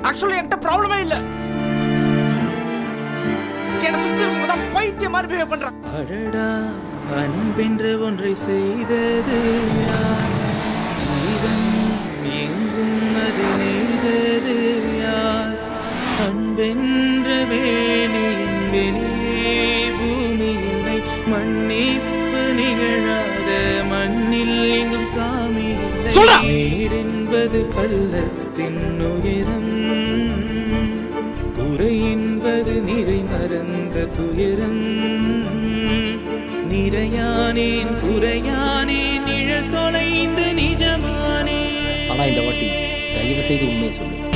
Actually என்கிட்ட ப்ராப்ளமே இல்ல என்ன சுத்தி இருக்கவங்க தான் பைத்தியம் மாதிரி பிஹேவ் பண்றாங்க அடடா அன்பென்று ஒன்றை செய்தது யார் ஜீவன் எங்கும் அது நெய்தது யார் அன்பென்ற வேலியின் வெளியே பூமி இல்லை மன்னிப்பு நிகழாத மண்ணில் எங்கும் சாமி இல்லை சொல்றா. நீர் என்பது பள்ளத்தின் உயரம் குறை என்பது நிறை மறந்த துயரம் நிறையானேன் குறையானேன் நிழல் தொலைந்து நிஜமானே ஆனா இந்த வாட்டி தயவு செய்து உண்மையை சொல்லு